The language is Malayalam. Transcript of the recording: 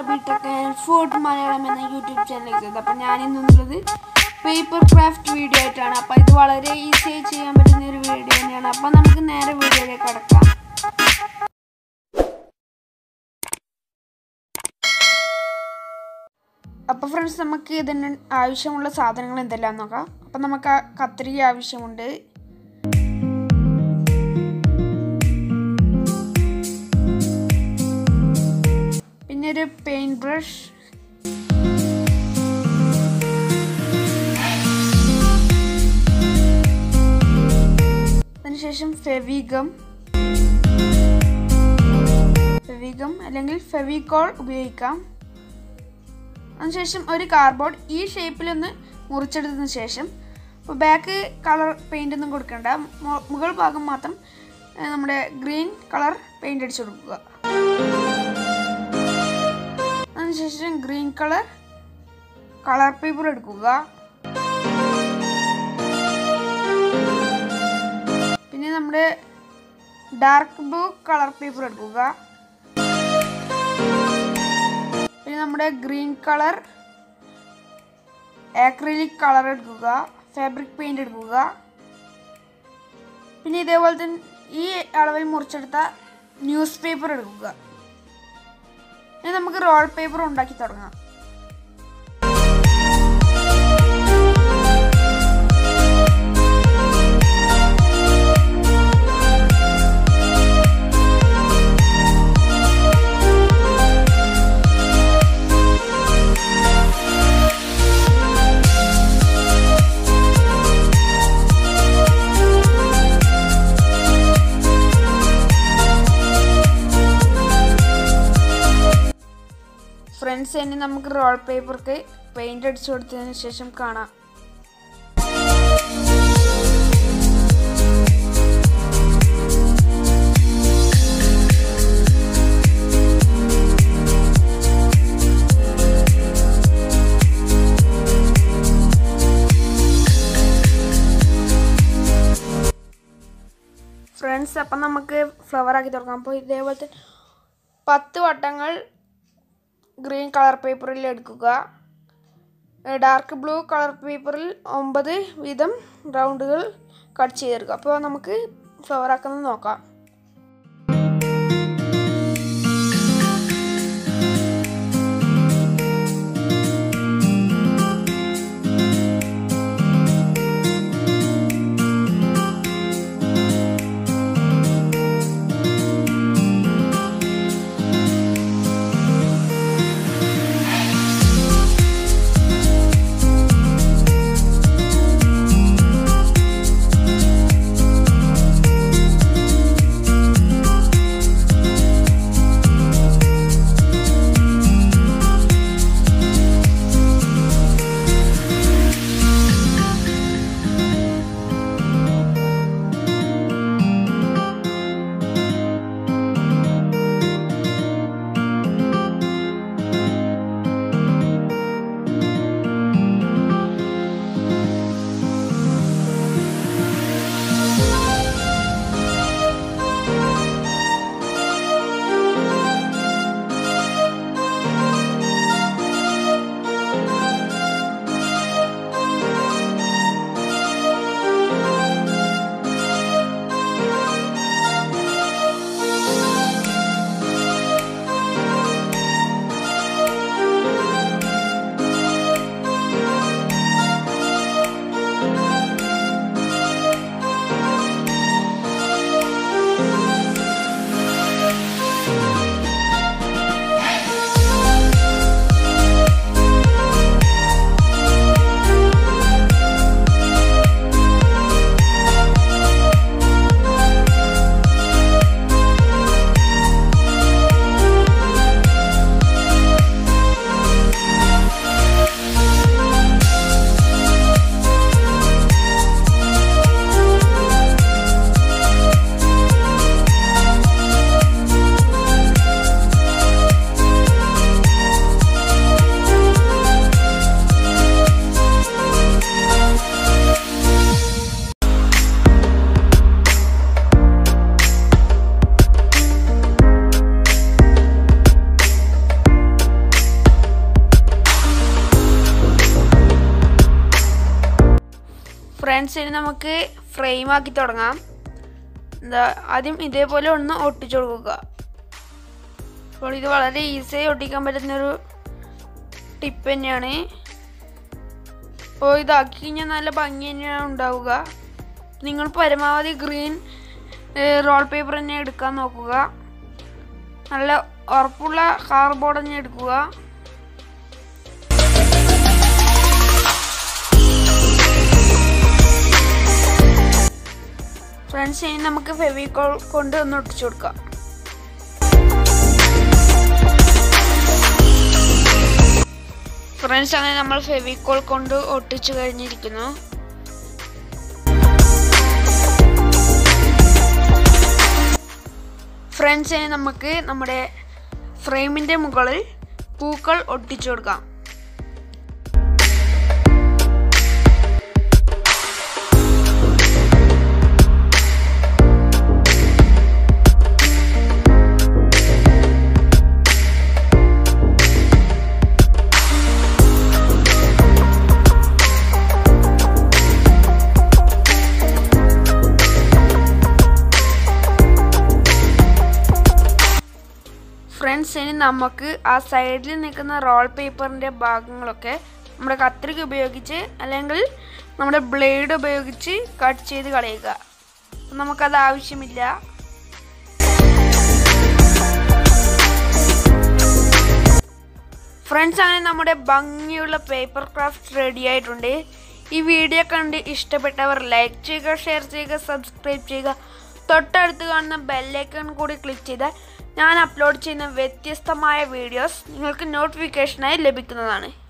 ബിടെക് ഫുഡ് മലയാളം എന്ന യൂട്യൂബ് ചാനലിലേക്ക് ചെയ്തത് അപ്പം ഞാനിന്നുള്ളത് പേപ്പർ ക്രാഫ്റ്റ് വീഡിയോ ആയിട്ടാണ് അപ്പം ഇത് വളരെ ഈസിയായി ചെയ്യാൻ പറ്റുന്ന ഒരു വീഡിയോ തന്നെയാണ് അപ്പം നമുക്ക് നേരെ വീഡിയോയിലേക്ക് കടക്കാം അപ്പോൾ ഫ്രണ്ട്സ് നമുക്ക് ഇതിന് ആവശ്യമുള്ള സാധനങ്ങൾ എന്തെല്ലാം നോക്കാം അപ്പം നമുക്ക് ആ കത്രിക ആവശ്യമുണ്ട് പിന്നെ ഒരു പെയിൻറ് ബ്രഷ് അതിനുശേഷം ഫെവിഗം ഫെവിഗം അല്ലെങ്കിൽ ഫെവിക്കോൾ ഉപയോഗിക്കാം അതിനുശേഷം ഒരു കാർഡ്ബോർഡ് ഈ ഷേപ്പിലൊന്ന് മുറിച്ചെടുത്തതിന് ശേഷം ഇപ്പോൾ ബാക്ക് കളർ പെയിൻ്റ് ഒന്നും കൊടുക്കണ്ട മു- മുകൾ ഭാഗം മാത്രം ഏ, നമ്മുടെ ഗ്രീൻ കളർ പെയിൻ്റ് അടിച്ചു കൊടുക്കുക അതിനുശേഷം ഗ്രീൻ കളർ കളർ പേപ്പർ എടുക്കുക പിന്നെ നമ്മുടെ ഡാർക്ക് ബ്ലൂ കളർ പേപ്പർ എടുക്കുക പിന്നെ നമ്മുടെ ഗ്രീൻ കളർ ആക്രിലിക് കളർ എടുക്കുക ഫാബ്രിക് പെയിന്റ് എടുക്കുക പിന്നെ ഇതേപോലെ തന്നെ ഈ അളവിൽ മുറിച്ചെടുത്ത ന്യൂസ് പേപ്പർ എടുക്കുക ഇനി നമുക്ക് റോൾ പേപ്പർ ഉണ്ടാക്കി തുടങ്ങാം ഫ്രണ്ട്സ് ഇനി നമുക്ക് റോൾ പേപ്പർക്ക് പെയിന്റ് അടിച്ചു കൊടുത്തതിന് ശേഷം കാണാം ഫ്രണ്ട്സ് അപ്പം നമുക്ക് ഫ്ലവർ ആക്കി തുടങ്ങാം അപ്പോൾ ഇതേപോലത്തെ പത്ത് വട്ടങ്ങൾ ഗ്രീൻ കളർ പേപ്പറിൽ എടുക്കുക ഡാർക്ക് ബ്ലൂ കളർ പേപ്പറിൽ ഒമ്പത് വീതം റൗണ്ടുകൾ കട്ട് ചെയ്തെടുക്കുക അപ്പോൾ നമുക്ക് ഫ്ലവർ ആക്കുന്നത് നോക്കാം ഫ്രണ്ട്സ് ഇനി നമുക്ക് ഫ്രെയിം ആക്കി തുടങ്ങാം എന്താ ആദ്യം ഇതേപോലെ ഒന്ന് ഒട്ടിച്ചു കൊടുക്കുക അപ്പോൾ ഇത് വളരെ ഈസിയായി ഒട്ടിക്കാൻ പറ്റുന്നൊരു ടിപ്പ് തന്നെയാണ് അപ്പോൾ ഇതാക്കി കഴിഞ്ഞാൽ നല്ല ഭംഗി തന്നെയാണ് ഉണ്ടാവുക നിങ്ങൾ പരമാവധി ഗ്രീൻ റോൾ പേപ്പർ തന്നെ എടുക്കാൻ നോക്കുക നല്ല ഉറപ്പുള്ള കാർബോർഡ് തന്നെ എടുക്കുക ഫ്രണ്ട്സ് ഇനി നമുക്ക് ഫെവിക്കോൾ കൊണ്ട് ഒന്ന് ഒട്ടിച്ചു കൊടുക്കാം ഫ്രണ്ട്സ് അങ്ങനെ നമ്മൾ ഫെവിക്കോൾ കൊണ്ട് ഒട്ടിച്ചു കഴിഞ്ഞിരിക്കുന്നു ഫ്രണ്ട്സ് ഇനി നമുക്ക് നമ്മുടെ ഫ്രെയിമിൻ്റെ മുകളിൽ പൂക്കൾ ഒട്ടിച്ചു കൊടുക്കാം ഫ്രണ്ട്സ് ഇനി നമുക്ക് ആ സൈഡിൽ നിൽക്കുന്ന റോൾ പേപ്പറിൻ്റെ ഭാഗങ്ങളൊക്കെ നമ്മുടെ കത്രിക ഉപയോഗിച്ച് അല്ലെങ്കിൽ നമ്മുടെ ബ്ലേഡ് ഉപയോഗിച്ച് കട്ട് ചെയ്ത് കളയുക അപ്പം നമുക്കത് ആവശ്യമില്ല ഫ്രണ്ട്സ് അങ്ങനെ നമ്മുടെ ഭംഗിയുള്ള പേപ്പർ ക്രാഫ്റ്റ് റെഡി ആയിട്ടുണ്ട് ഈ വീഡിയോ കണ്ട് ഇഷ്ടപ്പെട്ടവർ ലൈക്ക് ചെയ്യുക ഷെയർ ചെയ്യുക സബ്സ്ക്രൈബ് ചെയ്യുക തൊട്ടടുത്ത് കാണുന്ന ബെല്ലൈക്കൺ കൂടി ക്ലിക്ക് ചെയ്താൽ ഞാൻ അപ്ലോഡ് ചെയ്യുന്ന വ്യത്യസ്തമായ വീഡിയോസ് നിങ്ങൾക്ക് നോട്ടിഫിക്കേഷനായി ലഭിക്കുന്നതാണ്